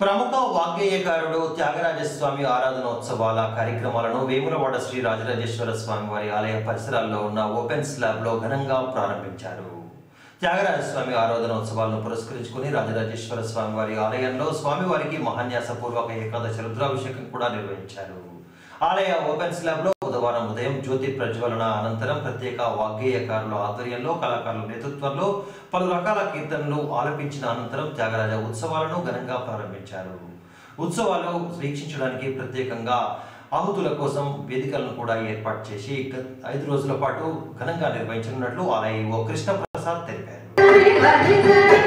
ప్రముఖ వాగ్గేయకారుడు త్యాగరాజస్వామి ఆరాధనోత్సవాల కార్యక్రమాలను వేములవాడ శ్రీ రాజరాజేశ్వర స్వామి వారి ఆలయ పరిసరాల్లో ఉన్న ఓపెన్ స్లాబ్ లో ఘనంగా ప్రారంభించారు త్యాగరాజస్వామి ఆరాధనోత్సవాలను పురస్కరించుకుని రాజరాజేశ్వర స్వామి వారి ఆలయంలో స్వామివారికి మహాన్యాసపూర్వక ఏకాదశి రుద్రాభిషేకం కూడా నిర్వహించారు ఆలయ ఓపెన్ స్లాబ్ లో బుధవారం ఉదయం జ్యోతి ప్రజ్వలన అనంతరం ప్రత్యేక వాగ్గేయకారుల ఆధ్వర్యంలో కళాకారుల నేతృత్వంలో పలు రకాల కీర్తనలు ఆలపించిన అనంతరం త్యాగరాజ ఉత్సవాలను ఘనంగా ప్రారంభించారు ఉత్సవాలు వీక్షించడానికి ప్రత్యేకంగా ఆహుతుల కోసం వేదికలను కూడా ఏర్పాటు చేసి గత ఐదు రోజుల పాటు ఘనంగా నిర్వహించనున్నట్లు ఆలయ ఓ కృష్ణ ప్రసాద్ తెలిపారు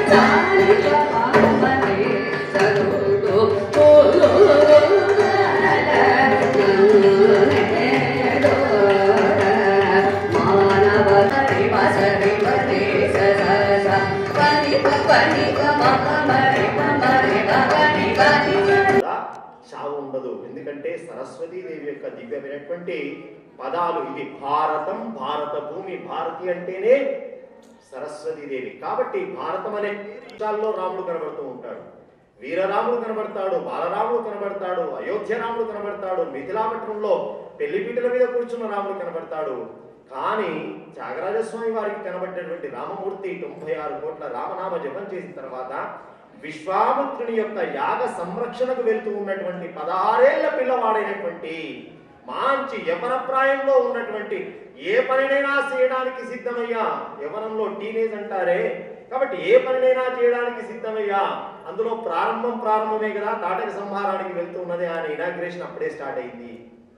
కూడా చావు ఉండదు ఎందుకంటే సరస్వతీదేవి యొక్క దివ్యమైనటువంటి పదాలు ఇది భారతం భారత భూమి భారతి అంటేనే సరస్వతీదేవి కాబట్టి భారతం అనే విషయాల్లో రాముడు కనబడుతూ ఉంటాడు వీరరాముడు కనబడతాడు బాలరాముడు కనబడతాడు అయోధ్య రాముడు కనబడతాడు మిథిలాపట్నంలో పెళ్లిపీటల మీద కూర్చున్న రాముడు కనబడతాడు కానీ త్యాగరాజస్వామి వారికి కనబడినటువంటి రామమూర్తి తొంభై ఆరు కోట్ల రామనామ జపం చేసిన తర్వాత విశ్వామిత్రుని యొక్క యాగ సంరక్షణకు వెళ్తూ ఉన్నటువంటి పదహారేళ్ల పిల్లవాడైనటువంటి మంచి యవనప్రాయంలో ఉన్నటువంటి ఏ పనినైనా చేయడానికి సిద్ధమయ్యా యవనంలో టీనేజ్ అంటారే కాబట్టి ఏ పనినైనా చేయడానికి సిద్ధమయ్యా అందులో ప్రారంభం ప్రారంభమే కదా తాటక సంహారానికి వెళ్తూ ఉన్నది ఆయన ఇనాగ్రేషన్ అప్పుడే స్టార్ట్ అయింది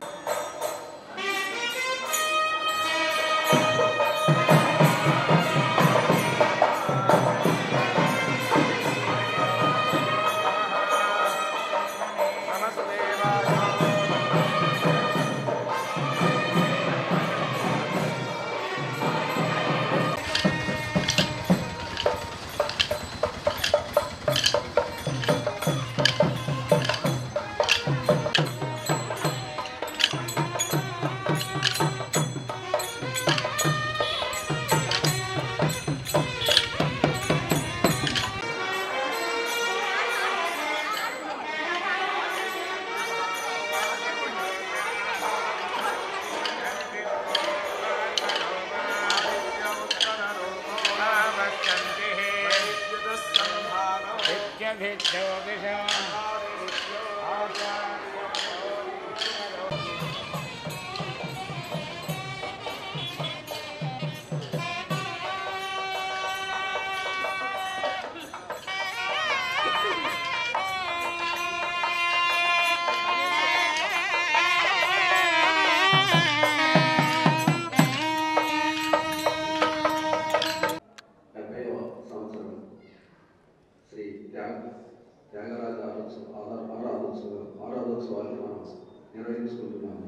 డెబ్బై సంవత్సరం శ్రీ త్యాగ త్యాగరాజ ఆరాధోత్సవ ఆరా- ఆరాధోత్సవ ఆరాధోత్సవాలను మనం నిర్వహించుకుంటున్నాము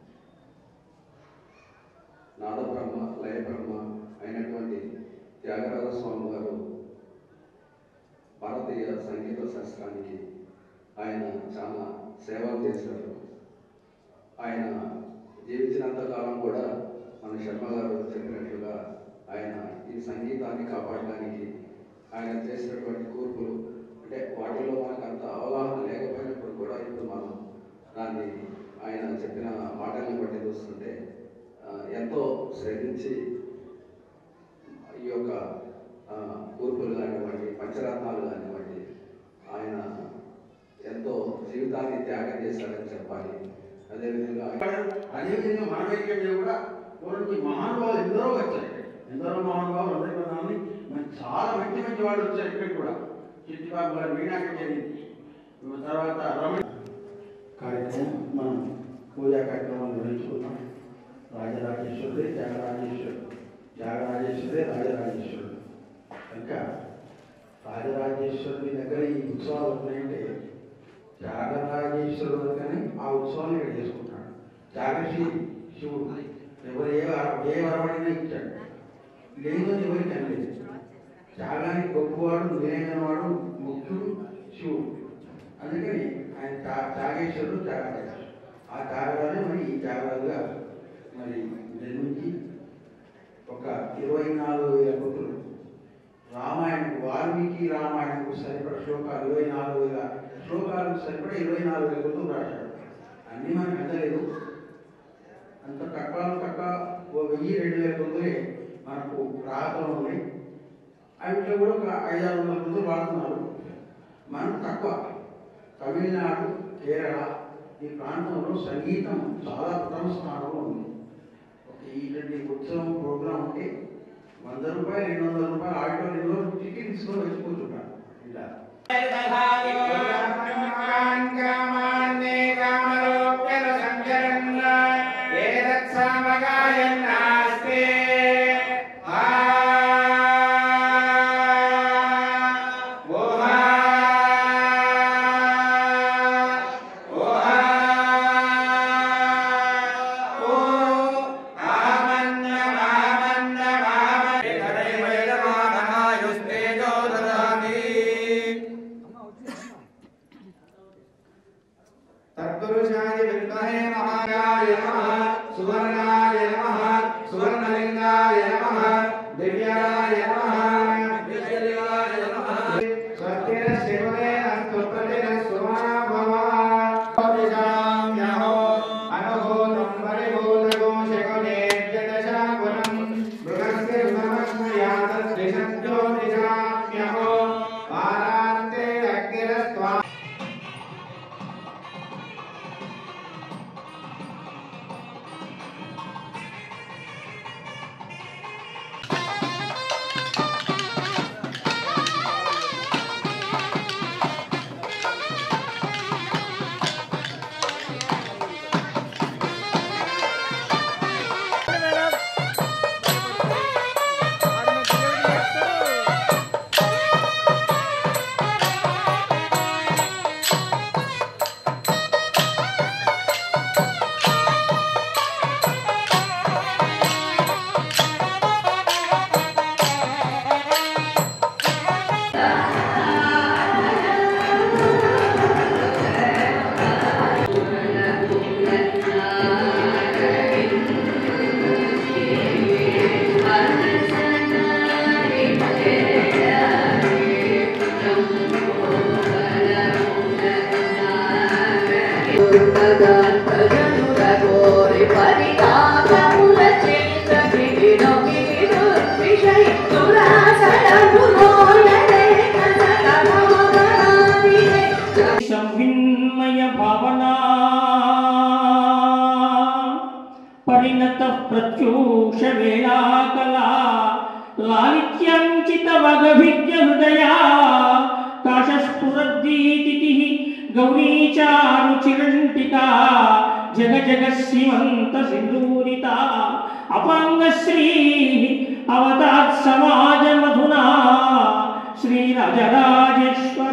నాదబ్రహ్మ లయబ్రహ్మ అయినటువంటి త్యాగరాజ స్వామి వారు భారతీయ సంగీత శాస్త్రానికి ఆయన చాలా సేవలు చేశారు ఆయన జీవించినంత కాలం కూడా మన శర్మ గారు చెప్పినట్లుగా ఆయన ఈ సంగీతాన్ని కాపాడడానికి ఆయన చేసినటువంటి కూర్పులు అంటే వాటిలో మనకు అంత అవగాహన లేకపోయినప్పుడు కూడా ఇప్పుడు మనం దాన్ని ఆయన చెప్పిన మాటలను బట్టి చూస్తుంటే ఆ, ఎంతో శ్రమించి ఈ యొక్క ఆ, కూర్పులు కానివ్వండి పంచరత్నాలు కానివ్వండి ఆయన ఎంతో జీవితాన్ని త్యాగం చేశాడని చెప్పాలి అదేవిధంగా అదేవిధంగా మన వైద్యం మీద కూడా పూర్వం ఈ మహానుభావులు ఎందరో వచ్చారు ఇక్కడ. ఎందరో మహానుభావులు అందరికీ ఉన్నామని మరి చాలా మంచి మంచి వాళ్ళు వచ్చారు ఇక్కడ కూడా చిట్టిబాబు గారు మీనాక జరిగింది తర్వాత రమణ కార్యక్రమం మనం పూజా కార్యక్రమాలు నిర్వహించుకున్నాం రాజరాజేశ్వరుడే త్యాగరాజేశ్వరుడు త్యాగరాజేశ్వరుడే రాజరాజేశ్వరుడు కనుక రాజరాజేశ్వరుడి దగ్గర ఈ ఉత్సవాలు ఉన్నాయంటే త్యాగరాజేశ్వరుడు కానీ ఆ ఉత్సవాన్ని ఇక్కడ చేసుకుంటాడు త్యాగశ్రీ శివుడు ఎవరు ఏ వర- ఏ వరవడినా ఇచ్చాడు లేదని ఎవరికి అనలేదు త్యాగానికి గొప్పవాడు నిలైన వాడు ముఖ్యుడు శివుడు అందుకని ఆయన త్యా- త్యాగేశ్వరుడు త్యాగరాజు ఆ త్యాగరాజు మరి ఈ త్యాగరాజుగా మరి జన్మించి ఒక ఇరవై నాలుగు వేల పుత్రులు రామాయణం వాల్మీకి రామాయణంకు సరిపడ శ్లోకాలు ఇరవై నాలుగు వేల శ్లోకాలు సరిపడే ఇరవై నాలుగు వేల గుర్తులు రాశాడు అన్నీ మనకు అందలేదు అంత తక్కువ తక్కువ ఓ వెయ్యి రెండు వేల గుర్తులే మనకు రాతలు ఉన్నాయి అవిట్లో కూడా ఒక ఐదు ఆరు వందల గుర్తులు వాడుతున్నారు మనం తక్కువ తమిళనాడు కేరళ ఈ ప్రాంతంలో సంగీతం చాలా ప్రథమ స్థానంలో ఉంది ఒక ఇటువంటి ఉత్సవం ప్రోగ్రాం ఉంటే వంద రూపాయలు రెండు వందల రూపాయలు ఆడిటోరియంలో టికెట్ తీసుకొని వచ్చి కూర్చుంటారు ఇలా तत्पुरुषाय विद्महे महाराय नमः सुवर्णाय नमः सुवर्णलिंगाय नमः दिव्याय नमः दिव्यलिंगाय नमः स्वस्तिरश्चिवदे अस्तु प्रतिरस्सुमा भव दिशाम्यहो अनुभूतं परिभूतकोशकुलेभ्यदशाकुलं मृगस्तिर्ममस्मया तद्विषद्यो दिशाम्यहो पारान्ते अग्निरस्त्वा సంవిన్మయ భావనా పరిణత ప్రత్యూష వేళాకలా లాలిత్యంచిత వగభిజ్ఞ హృదయా కాశస్ఫురద్దీతి గౌరీచారు చిరంటికా జగ జగ శ్రీమంత సింధూరిత అపాంగశ్రీ అవతాత్ సమాజ మధునా శ్రీరాజరాజేశ్వర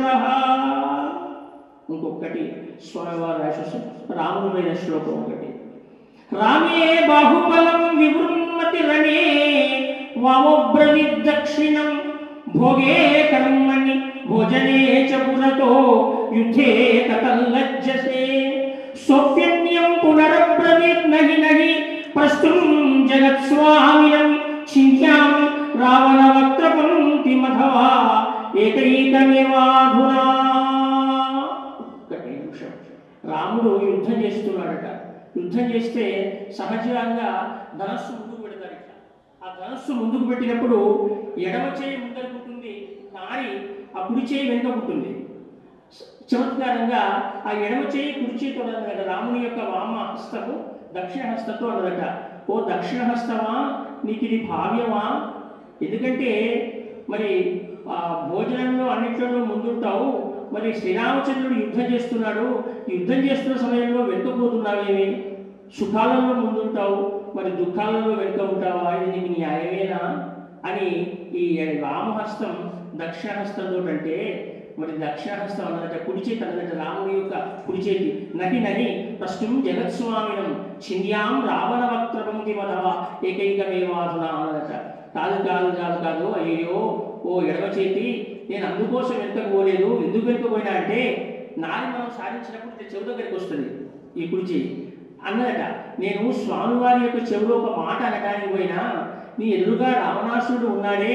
ఇంకొకటి స్వామివారు రాసిన రాముడైన శ్లోకం ఒకటి రామే బాహుబలం వివృన్మతి రణే వామోబ్రవిద్ దక్షిణం భోగే కర్మణి భోజనే చ పురతో యుద్ధే కతల్లజ్జసే సోప్యన్యం పునరబ్రవీత్ నహి నహి ప్రస్తుం జగత్స్వామినం చింత్యాం రావణ వక్త్రపంక్తి మధవా ఏకైకమేవాధునా ఒక్క నిమిషం రాముడు యుద్ధం చేస్తున్నాడట యుద్ధం చేస్తే సహజంగా ధనస్సు ముందుకు పెడతారు ఇట్లా ఆ ధనస్సు ముందుకు పెట్టినప్పుడు ఎడమ చేయి ముందరుకుంటుంది కానీ ఆ కుడి చేయి వెనుకకుంటుంది చమత్కారంగా ఆ ఎడమ చేయి కుడి చేతితో అన్నదట రాముని యొక్క వామ హస్తము దక్షిణ హస్తతో అన్నదట ఓ దక్షిణ హస్తమా నీకు ఇది భావ్యమా ఎందుకంటే మరి ఆ భోజనంలో అన్నిట్లలో ముందుంటావు మరి శ్రీరామచంద్రుడు యుద్ధం చేస్తున్నాడు యుద్ధం చేస్తున్న సమయంలో వెనుకపోతున్నావేమి సుఖాలలో ముందుంటావు మరి దుఃఖాలలో వెనుక ఉంటావా ఇది నీకు న్యాయమేనా అని ఈ రామహస్తం దక్షిణహస్తంతో అంటే మరి దక్షిణహస్తం అన్నదట కుడి చేతి అన్నదట రాముని యొక్క కుడి చేతి నటి నని ప్రస్తుతం జగత్స్వామినం చింద్యాం రావణ వక్త్రపంక్తి మధవ ఏకైకమేవాధునా అన్నదట కాదు కాదు కాదు కాదు అయ్యో ఓ ఎడమ చేతి నేను అందుకోసం వెనుకకు పోలేదు ఎందుకు వెనుక పోయినా అంటే నాని మనం సాధించినప్పుడు ఇది చెవు దగ్గరికి వస్తుంది ఈ కుడి చేయి అన్నదట నేను స్వామివారి యొక్క చెవిలో ఒక మాట అనడానికి పోయినా నీ ఎదురుగా రావణాసురుడు ఉన్నాడే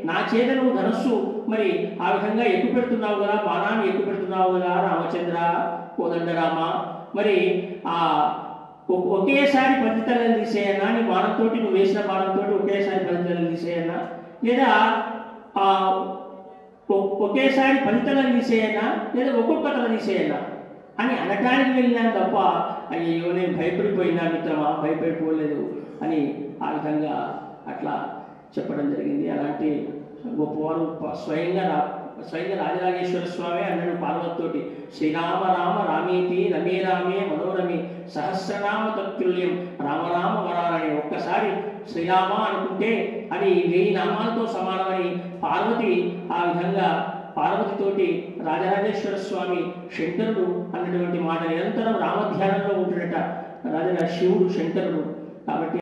నా చేత నువ్వు ధనస్సు మరి ఆ విధంగా ఎక్కువ పెడుతున్నావు కదా బాణాన్ని ఎక్కువ పెడుతున్నావు కదా రామచంద్ర కోదండరామ మరి ఆ ఒ- ఒకేసారి పది తలలు తీసేయన్నా నీ బాణంతో నువ్వు వేసిన బాణంతో ఒకేసారి పది తలలు తీసేయన్నా లేదా ఆ ఒ- ఒకేసారి పది తలలు తీసేయన్నా లేదా ఒక్కొక్క తల తీసేయన్నా అని అనటానికి వెళ్ళినాను తప్ప అయ్యో నేను భయపడిపోయినా మిత్రమా భయపడిపోలేదు అని ఆ విధంగా అట్లా చెప్పడం జరిగింది అలాంటి గొప్పవారు ప- స్వయంగా రా స్వయంగా రాజరాజేశ్వర స్వామి అన్నాడు పార్వతితోటి శ్రీరామ రామ రామేతి రమే రామే మనోరమే సహస్రనామ తత్తుల్యం రామరామ వరాలని ఒక్కసారి శ్రీరామ అనుకుంటే అది వెయ్యి నామాలతో సమానమని పార్వతి ఆ విధంగా పార్వతితోటి రాజరాజేశ్వర స్వామి శంకరుడు అన్నటువంటి మాట నిరంతరం రామధ్యానంలో ఉంటున్నట రాజరా శివుడు శంకరుడు కాబట్టి